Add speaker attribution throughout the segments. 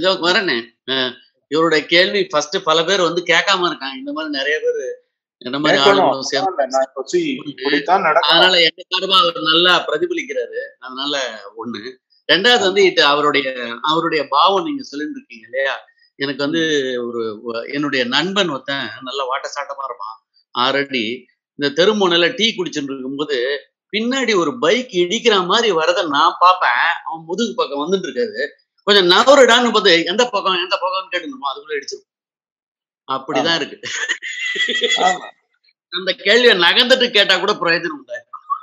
Speaker 1: இதோ வரேனே அஹ் இவருடைய கேள்வி ஃபர்ஸ்ட் பல பேர் வந்து கேட்காம இருக்காங்க இந்த மாதிரி நிறைய பேர் இந்த மாதிரி
Speaker 2: கேட்கணும்
Speaker 1: ஆளுங்களும் சேர்ந்து
Speaker 2: பரவாயில்ல. நான் இப்ப see, இப்படித்தான் நடக்கணும்
Speaker 1: அதனால எங்க சார்பா அவர் நல்லா பிரதிபலிக்கிறாரு அதனால ஒண்ணு ரெண்டாவது வந்து இது அவருடைய அவருடைய பாவம் நீங்க சொல்லிட்டு இருக்கீங்க இல்லையா எனக்கு வந்து ஒரு ஒ- என்னுடைய நண்பன் ஒருத்தன் நல்ல வாட்ட சாட்டமா இருப்பான் ஆறடி இந்த தெருமுனையில டீ குடிச்சுட்டு இருக்கும்போது பின்னாடி ஒரு பைக் இடிக்கிற மாதிரி வரத நான் பார்ப்பேன் அவன் முதுகு பக்கம் வந்துட்டு இருக்காரு கொஞ்சம் நவருடான்னு பார்த்து எந்த பக்கம் எந்த பக்கம்னு கேட்டுருப்போம் அதுக்குள்ள இடிச்சிருப்போம் அப்படிதான் இருக்கு
Speaker 2: ஆமா
Speaker 1: அந்த கேள்வியை நகர்ந்துட்டு கேட்டா கூட பிரயோஜனம் உண்டு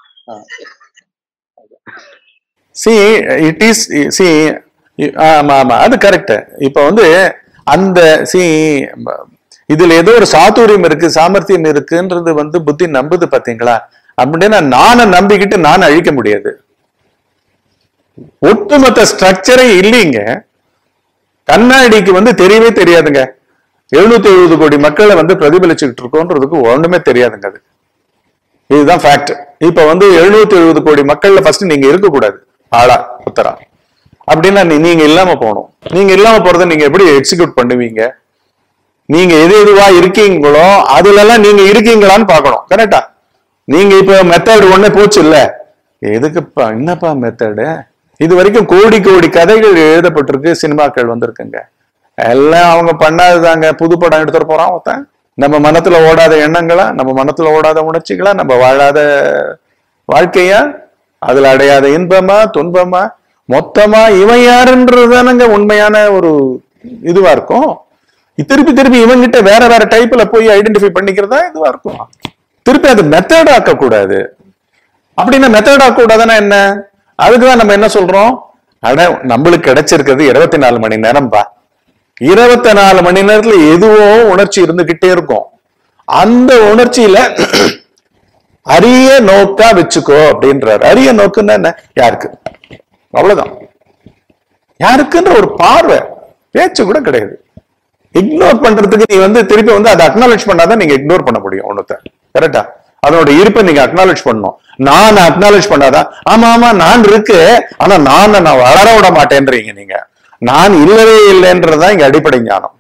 Speaker 3: சி இட் இஸ் சி ஆமா ஆமா அது கரெக்ட் இப்ப வந்து அந்த சி இதுல ஏதோ ஒரு சாதுரியம் இருக்கு சாமர்த்தியம் இருக்குன்றது வந்து புத்தி நம்புது பாத்தீங்களா அப்படின்னா நானை நம்பிக்கிட்டு நான் அழிக்க முடியாது ஒட்டுமொத்த ஸ்ட்ரக்சரே இல்லைங்க கண்ணாடிக்கு வந்து தெரியவே தெரியாதுங்க எழுநூத்தி எழுபது கோடி மக்களை வந்து பிரதிபலிச்சுக்கிட்டு இருக்கோன்றதுக்கு ஒண்ணுமே தெரியாதுங்க அது இதுதான் ஃபேக்ட் இப்ப வந்து எழுநூத்தி எழுபது கோடி மக்கள்ல ஃபர்ஸ்ட் நீங்க இருக்கக்கூடாது ஆளா உத்தரா அப்படின்னா நீ- நீங்க இல்லாம போகணும் நீங்க இல்லாம போறதை நீங்க எப்படி எக்ஸிக்யூட் பண்ணுவீங்க நீங்க எது எதுவா இருக்கீங்களோ அதுல எல்லாம் நீங்க இருக்கீங்களான்னு பார்க்கணும் கரெக்டா நீங்க இப்ப மெத்தட் ஒண்ணு போச்சு இல்ல எதுக்குப்பா என்னப்பா மெத்தடு இது வரைக்கும் கோடி கோடி கதைகள் எழுதப்பட்டிருக்கு சினிமாக்கள் வந்திருக்குங்க எல்லாம் அவங்க பண்ணாததாங்க புது படம் எடுத்துட்டு போறான் ஒருத்தன் நம்ம மனத்துல ஓடாத எண்ணங்களா நம்ம மனத்துல ஓடாத உணர்ச்சிகளா நம்ம வாழாத வாழ்க்கையா அதுல அடையாத இன்பமா துன்பமா மொத்தமா இவன் யாருன்றதுதானங்க உண்மையான ஒரு இதுவா இருக்கும் திருப்பி திருப்பி இவங்கிட்ட வேற வேற டைப்ல போய் ஐடென்டிஃபை பண்ணிக்கிறதா இதுவா இருக்கும் திருப்பி அது மெத்தட் ஆக்க கூடாது அப்படின்னா மெத்தட் ஆக்க கூடாதுன்னா என்ன அதுக்குதான் நம்ம என்ன சொல்றோம் அட நம்மளுக்கு கிடைச்சிருக்கிறது இருபத்தி நாலு மணி நேரம்பா இருபத்தி நாலு மணி நேரத்துல எதுவோ உணர்ச்சி இருந்துகிட்டே இருக்கும் அந்த உணர்ச்சியில அரிய நோக்கா வச்சுக்கோ அப்படின்றாரு அரிய நோக்குன்னா என்ன யாருக்கு அவ்வளவுதான் யாருக்குன்ற ஒரு பார்வை பேச்சு கூட கிடையாது இக்னோர் பண்றதுக்கு நீ வந்து திருப்பி வந்து அதை அக்னாலேஜ் பண்ணாதான் நீங்க இக்னோர் பண்ண முடியும் ஒண்ணுத்த கரெக்டா அதனோட இருப்பை நீங்க அக்னாலேஜ் பண்ணணும் நான் அக்னாலேஜ் பண்ணாதான் ஆமா ஆமா நான் இருக்கு ஆனா நான் நான் வளர விட மாட்டேன்றீங்க நீங்க நான் இல்லவே இல்லைன்றதுதான் இங்க அடிப்படை ஞானம்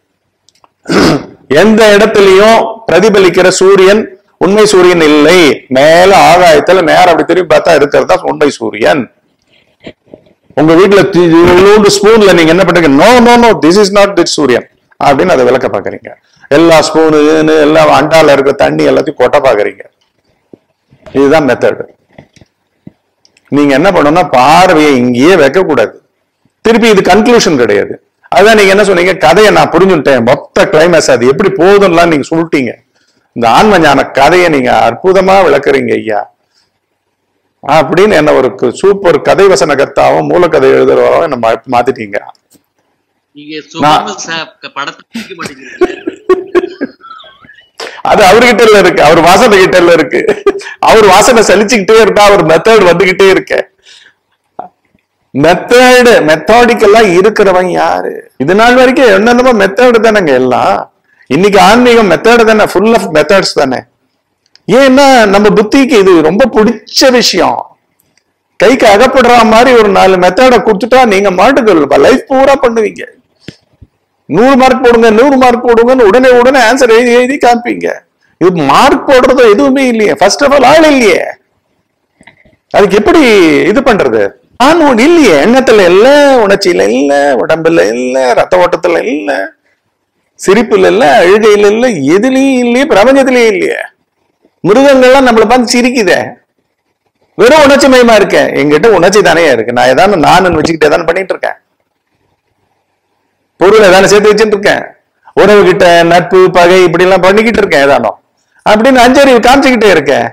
Speaker 3: எந்த இடத்துலயும் பிரதிபலிக்கிற சூரியன் உண்மை சூரியன் இல்லை மேல ஆகாயத்துல நேரம் அப்படி திரும்பி பார்த்தா இருக்கிறதா உண்மை சூரியன் உங்க வீட்டுல இவ்வளோண்டு ஸ்பூன்ல நீங்க என்ன பண்றீங்க no no no this is not this சூரியன் அப்படின்னு அதை விளக்க பாக்குறீங்க எல்லா ஸ்பூனு எல்லா அண்டால இருக்க தண்ணி எல்லாத்தையும் கொட்ட பாக்குறீங்க இதுதான் மெத்தட் நீங்க என்ன பண்ணணும்னா பார்வையை இங்கேயே வைக்க கூடாது திருப்பி இது கன்க்ளூஷன் கிடையாது அதான் நீங்க என்ன சொன்னீங்க கதையை நான் புரிஞ்சுட்டேன் மொத்த கிளைமேக்ஸ் அது எப்படி போதும்லாம் நீங்க சொல்லிட்டீங்க இந்த ஆன்ம ஞான கதையை நீங்க அற்புதமா விளக்குறீங்க ஐயா அப்படின்னு என்ன ஒரு சூப்பர் கதை வசன கர்த்தாவும் மூலக்கதை எழுதுறவரும் என்ன மா- மாத்திட்டீங்க
Speaker 1: நீங்க சுகர்ண சாப் படத்தை பிடிக்க மாட்டேங்கிறீங்க
Speaker 3: அது அவர்கிட்ட இல்ல இருக்கு அவர் வாசனை கிட்ட இல்ல இருக்கு அவர் வாசனை சலிச்சுக்கிட்டே இருக்கா அவர் மெத்தட் வந்துகிட்டே இருக்க மெத்தடு மெத்தாடிக்கலா இருக்கிறவன் யாரு இது நாள் வரைக்கும் என்னென்னமோ மெத்தடு தானேங்க எல்லாம் இன்னைக்கு ஆன்மீகம் மெத்தடு தானே ஃபுல் ஆஃப் மெத்தட்ஸ் தானே ஏன்னா நம்ம புத்திக்கு இது ரொம்ப பிடிச்ச விஷயம் கைக்கு அகப்படுற மாதிரி ஒரு நாலு மெத்தடை கொடுத்துட்டா நீங்க மாட்டுக்கு லைஃப் பூரா பண்ணுவீங்க நூறு மார்க் போடுங்க நூறு மார்க் போடுங்கன்னு உடனே உடனே ஆன்சர் எழுதி எழுதி காமிப்பீங்க இது மார்க் போடுறதோ எதுவுமே இல்லையே ஃபர்ஸ்ட் ஆஃப் ஆல் ஆள் இல்லையே அதுக்கு எப்படி இது பண்றது ஆண் ஒண்ணு இல்லையே எண்ணத்துல இல்ல உணர்ச்சியில இல்ல உடம்புல இல்ல ரத்த ஓட்டத்துல இல்ல சிரிப்புல இல்ல அழுகையில இல்ல எதுலயும் இல்லையே பிரபஞ்சத்திலயும் இல்லையே மிருகங்கள்லாம் நம்மளை பார்த்து சிரிக்குதே வெறும் உணர்ச்சி மயமா இருக்கேன் எங்கிட்ட உணர்ச்சி தானே இருக்கு நான் ஏதாவது நான் வச்சுக்கிட்டு ஏதாவது பண்ணிட்டு இருக்கேன் பொருள் ஏதாவது சேர்த்து வச்சுட்டு இருக்கேன் உறவு கிட்ட நட்பு பகை இப்படி எல்லாம் பண்ணிக்கிட்டு இருக்கேன் ஏதானோ அப்படின்னு அஞ்சறிவு காமிச்சுக்கிட்டே இருக்கேன்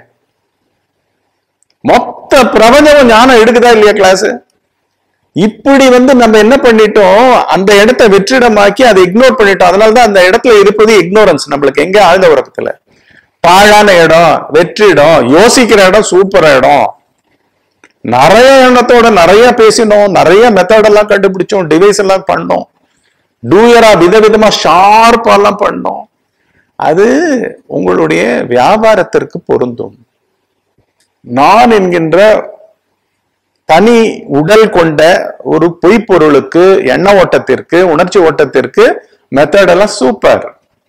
Speaker 3: மொத்த பிரபஞ்சமும் ஞானம் எடுக்குதா இல்லையா கிளாஸ் இப்படி வந்து நம்ம என்ன பண்ணிட்டோம் அந்த இடத்தை வெற்றிடமாக்கி அதை இக்னோர் பண்ணிட்டோம் அதனாலதான் அந்த இடத்துல இருப்பது இக்னோரன்ஸ் நம்மளுக்கு எங்க ஆழ்ந்த உறக்கத்துல பாழான இடம் வெற்றிடம் யோசிக்கிற இடம் சூப்பர் இடம் நிறைய எண்ணத்தோட நிறைய பேசினோம் நிறைய மெத்தட் எல்லாம் கண்டுபிடிச்சோம் டிவைஸ் எல்லாம் பண்ணோம் டூயரா விதவிதமா ஷார்ப்பா எல்லாம் பண்ணோம் அது உங்களுடைய வியாபாரத்திற்கு பொருந்தும் நான் என்கின்ற தனி உடல் கொண்ட ஒரு பொய்ப்பொருளுக்கு எண்ண ஓட்டத்திற்கு உணர்ச்சி ஓட்டத்திற்கு மெத்தட் எல்லாம் சூப்பர்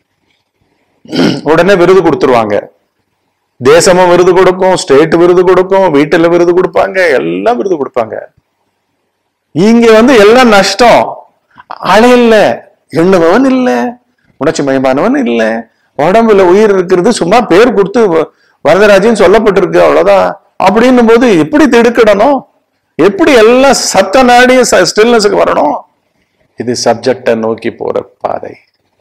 Speaker 3: உடனே விருது கொடுத்துருவாங்க தேசமும் விருது கொடுக்கும் ஸ்டேட் விருது கொடுக்கும் வீட்டுல விருது கொடுப்பாங்க எல்லாம் விருது கொடுப்பாங்க இங்க வந்து எல்லாம் நஷ்டம் ஆளே இல்ல எண்ணுபவன் இல்ல உணர்ச்சி மயமானவன் இல்ல உடம்புல உயிர் இருக்கிறது சும்மா பேர் கொடுத்து வ- வரதராஜன் சொல்லப்பட்டிருக்கு அவ்வளவுதான் அப்படின்னும் போது எப்படி திடுக்கிடணும் எப்படி எல்லாம் சத்த நாடி ஸ்டில்னஸுக்கு வரணும் இது சப்ஜெக்டை நோக்கி போற பாதை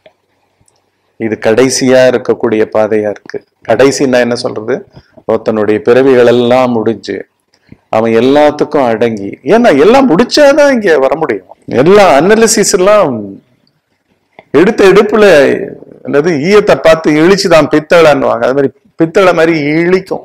Speaker 3: இது கடைசியா இருக்கக்கூடிய பாதையா இருக்கு கடைசின்னா என்ன சொல்றது ஒருத்தனுடைய பிறவிகள் எல்லாம் முடிஞ்சு அவன் எல்லாத்துக்கும் அடங்கி ஏன்னா எல்லாம் முடிச்சாதான் இங்க வர முடியும் எல்லா அனாலிசிஸ் எல்லாம் எடுத்த எடுப்புல என்னது ஈயத்தை பார்த்து இழிச்சுதான் பித்தளைன்னுவாங்க அது மாதிரி பித்தளை மாதிரி இழிக்கும்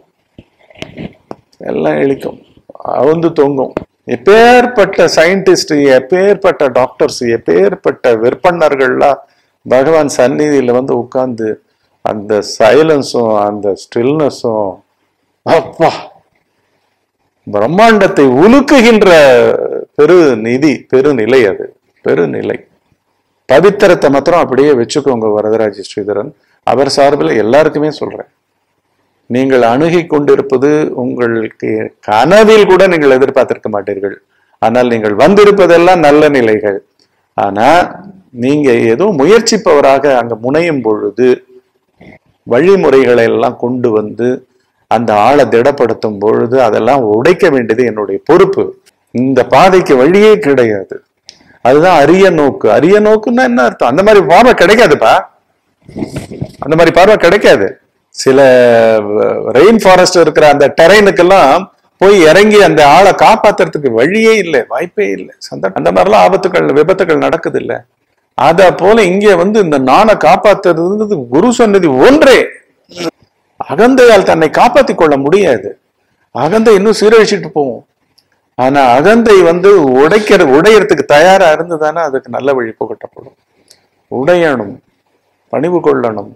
Speaker 3: எல்லாம் இழிக்கும் அவுந்து தொங்கும் எப்பேற்பட்ட சயின்டிஸ்ட் எப்பேற்பட்ட டாக்டர்ஸ் எப்பேற்பட்ட விற்பனர்கள்லாம் பகவான் சந்நிதியில வந்து உட்கார்ந்து அந்த சைலன்ஸும் அந்த ஸ்டில்னஸும் அப்பா பிரம்மாண்டத்தை உலுக்குகின்ற பெரு நிதி பெருநிலை அது பெருநிலை பவித்திரத்தை மாத்திரம் அப்படியே வச்சுக்கோங்க வரதராஜ ஸ்ரீதரன் அவர் சார்பில் எல்லாருக்குமே சொல்றேன் நீங்கள் அணுகி கொண்டிருப்பது உங்களுக்கு கனவில் கூட நீங்கள் எதிர்பார்த்திருக்க மாட்டீர்கள் ஆனால் நீங்கள் வந்திருப்பதெல்லாம் நல்ல நிலைகள் ஆனா நீங்க ஏதோ முயற்சிப்பவராக அங்க முனையும் பொழுது வழிமுறைகளை எல்லாம் கொண்டு வந்து அந்த ஆளை திடப்படுத்தும் பொழுது அதெல்லாம் உடைக்க வேண்டியது என்னுடைய பொறுப்பு இந்த பாதைக்கு வழியே கிடையாது அதுதான் அரிய நோக்கு அரிய நோக்குன்னா என்ன அர்த்தம் அந்த மாதிரி பார்வை கிடைக்காதுப்பா அந்த மாதிரி பார்வை கிடைக்காது சில ரெயின் ஃபாரஸ்ட் இருக்கிற அந்த டெரைனுக்கெல்லாம் போய் இறங்கி அந்த ஆளை காப்பாத்துறதுக்கு வழியே இல்லை வாய்ப்பே இல்லை சந்த அந்த மாதிரிலாம் ஆபத்துக்கள் விபத்துக்கள் நடக்குது இல்ல அத போல இங்க வந்து இந்த நானை காப்பாத்துறது குரு சொன்னது ஒன்றே அகந்தையால் தன்னை காப்பாத்திக் கொள்ள முடியாது அகந்தை இன்னும் சீரழிச்சிட்டு போகும் ஆனா அகந்தை வந்து உடைக்கிற உடையறதுக்கு தயாரா இருந்ததானே அதுக்கு நல்ல வழி புகட்டப்படும் உடையணும் பணிவு கொள்ளணும்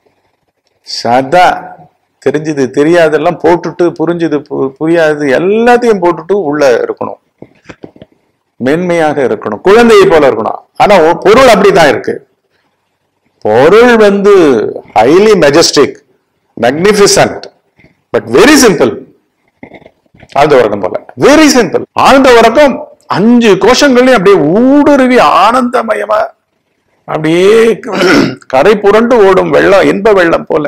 Speaker 3: சதா தெரிஞ்சது தெரியாதெல்லாம் போட்டுட்டு புரிஞ்சது பு- புரியாது எல்லாத்தையும் போட்டுட்டு உள்ள இருக்கணும் மென்மையாக இருக்கணும் குழந்தையை போல இருக்கணும் ஆனா ஒ- பொருள் அப்படிதான் இருக்கு பொருள் வந்து highly majestic magnificent but very simple ஆழ்ந்த உறக்கம் போல வெரி சிம்பிள் ஆழ்ந்த உறக்கம் அஞ்சு கோஷங்களையும் அப்படியே ஊடுருவி ஆனந்தமயமா அப்படியே கரை புரண்டு ஓடும் வெள்ளம் இன்ப வெள்ளம் போல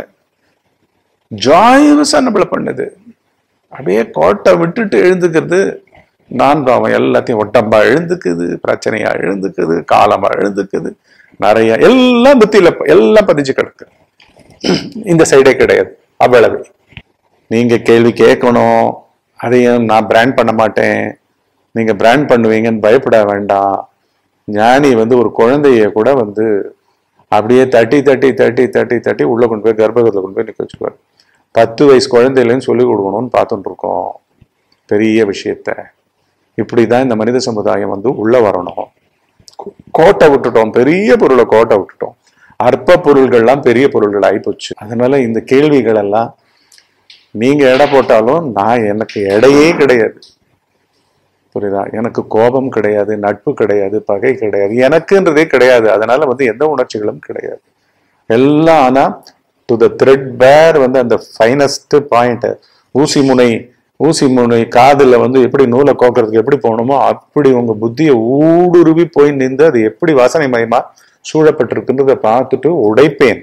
Speaker 3: ஜாயுவஸா நம்மள பண்ணுது அப்படியே கோட்டை விட்டுட்டு எழுந்துக்கிறது நான் பாவம் எல்லாத்தையும் ஒட்டம்பா எழுந்துக்குது பிரச்சனையா எழுந்துக்குது காலமா எழுந்துக்குது நிறைய எல்லாம் புத்தியில எல்லாம் பதிஞ்சு கிடக்கு இந்த சைடே கிடையாது அவ்வளவு நீங்க கேள்வி கேட்கணும் அதையும் நான் பிராண்ட் பண்ண மாட்டேன் நீங்க பிராண்ட் பண்ணுவீங்கன்னு பயப்பட வேண்டாம் ஞானி வந்து ஒரு குழந்தைய கூட வந்து அப்படியே தட்டி தட்டி தட்டி தட்டி தட்டி உள்ள கொண்டு போய் கர்ப்பகத்தில் கொண்டு போய் நிக்க வச்சுக்குவார் பத்து வயசு குழந்தையிலன்னு சொல்லி கொடுக்கணும்னு பார்த்துட்டு இருக்கோம் பெரிய விஷயத்த இப்படிதான் இந்த மனித சமுதாயம் வந்து உள்ள வரணும் கோ- கோட்டை விட்டுட்டோம் பெரிய பொருளை கோட்டை விட்டுட்டோம் அற்ப பொருள்கள்லாம் பெரிய பொருள்கள் ஆயிப்போச்சு அதனால இந்த கேள்விகள் எல்லாம் நீங்க எடை போட்டாலும் நான் எனக்கு எடையே கிடையாது புரியுதா எனக்கு கோபம் கிடையாது நட்பு கிடையாது பகை கிடையாது எனக்குன்றதே கிடையாது அதனால வந்து எந்த உணர்ச்சிகளும் கிடையாது எல்லாம் ஆனா டு த த்ரெட் பேர் வந்து அந்த ஃபைனஸ்ட் பாயிண்ட் ஊசி முனை ஊசி முனை காதுல வந்து எப்படி நூலை கோக்கிறதுக்கு எப்படி போகணுமோ அப்படி உங்க புத்தியை ஊடுருவி போய் நின்று அது எப்படி வாசனை மயமா சூழப்பட்டிருக்குன்றதை பார்த்துட்டு உடைப்பேன்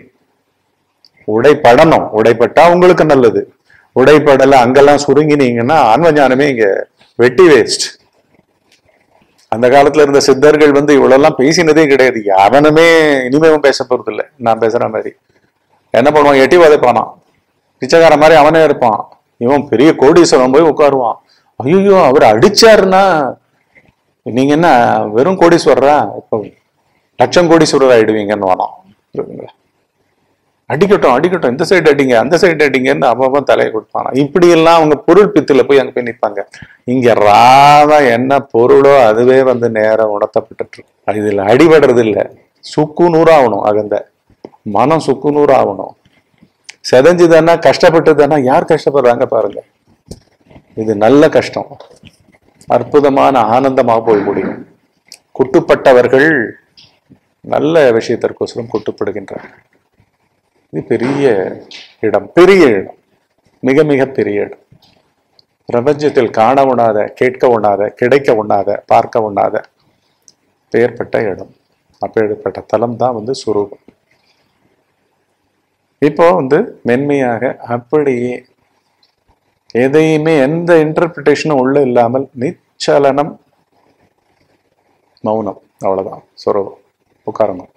Speaker 3: உடைப்படணும் உடைப்பட்டா உங்களுக்கு நல்லது உடைப்படல அங்கெல்லாம் சுருங்கினீங்கன்னா ஆன்ம ஞானமே இங்க வெட்டி வேஸ்ட் அந்த காலத்துல இருந்த சித்தர்கள் வந்து இவ்வளவு பேசினதே கிடையாது அவனுமே இனிமேவும் பேச போறது இல்ல நான் பேசுற மாதிரி என்ன பண்ணுவான் எட்டி வதைப்பானான் பிச்சைக்கார மாதிரி அவனே இருப்பான் இவன் பெரிய கோடீஸ்வரன் போய் உட்காருவான் ஐயோ அவர் அடிச்சாருன்னா நீங்க என்ன வெறும் கோடீஸ்வரரா இப்போ லட்சம் கோடீஸ்வரர் ஆயிடுவீங்கன்னு வானாம் புரியுதுங்களா? அடிக்கட்டும் அடிக்கட்டும் இந்த சைடு அடிங்க அந்த சைடு அடிங்கன்னு அவன் தலையை கொடுப்பானா இப்படி எல்லாம் அவங்க பொருள் பித்துல போய் அங்க போய் நிற்பாங்க இங்க ராதா என்ன பொருளோ அதுவே வந்து நேரம் உணர்த்தப்பட்டு இருக்கு இதுல அடிபடுறது இல்ல சுக்கு நூறாகணும் அகந்த மனம் சுக்கு நூறாகணும் செதஞ்சுதானா கஷ்டப்பட்டதுன்னா யார் கஷ்டப்படுறாங்க பாருங்க இது நல்ல கஷ்டம் அற்புதமான ஆனந்தமாக போய் முடியும் குட்டுப்பட்டவர்கள் நல்ல விஷயத்திற்கோசரம் குட்டுப்படுகின்றார்கள் இது பெரிய இடம் பெரிய இடம் மிக மிக பெரிய இடம் பிரபஞ்சத்தில் காண உண்ணாத கேட்க உண்ணாத கிடைக்க உண்ணாத பார்க்க உண்ணாத பெயர்பட்ட இடம் அப்பேற்பட்ட தலம் தான் வந்து சுரூபம் இப்போ வந்து மென்மையாக அப்படியே எதையுமே எந்த இன்டர்பிரிட்டேஷனும் உள்ள இல்லாமல் நிச்சலனம் மௌனம் அவ்வளவுதான் சுரூபம் உட்காரணும்